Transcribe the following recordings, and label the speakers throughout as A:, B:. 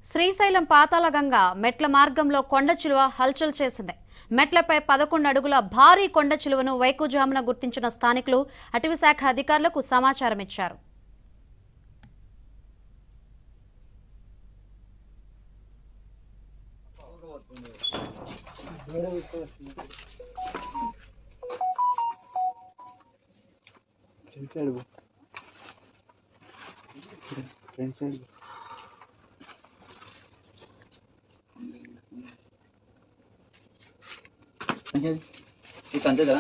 A: శ్రీశైలం పాతాళగంగ మెట్ల మార్గంలో కొండ చిలువ హల్చల్ చేసింది మెట్లపై పదకొండు అడుగుల భారీ కొండ చిలువను వైకుజామున గుర్తించిన స్థానికులు అటవీ శాఖ అధికారులకు సమాచారం ఇచ్చారు
B: ఫ్రంట్ సైడ్ పో ఫ్రంట్ సైడ్ పో
C: సంచేది ఈ సంచేదా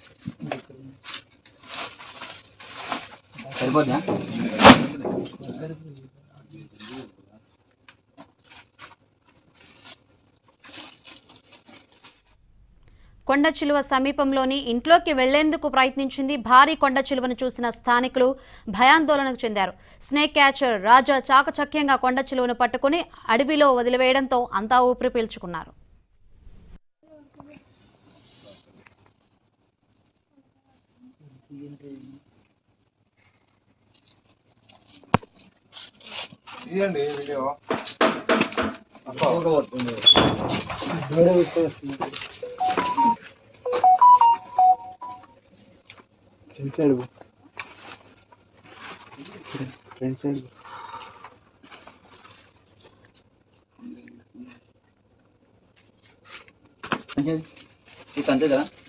C: సరిపోద్దా
A: కొండ చిలువ సమీపంలోని ఇంట్లోకి వెళ్లేందుకు ప్రయత్నించింది భారీ కొండ చిలువను చూసిన స్థానికులు భయాందోళనకు చెందారు స్నేక్ క్యాచర్ రాజా చాకచక్యంగా కొండ చిలువను పట్టుకుని అడవిలో వదిలివేయడంతో అంతా ఊపిరి పీల్చుకున్నారు
D: తీయండి వీడియో
B: దూడ పెట్టేస్తుంది ఫ్రంట్ సైడ్ పో ఫ్రంట్ సైడ్ పో
C: సంచేది ఈ సంచేదా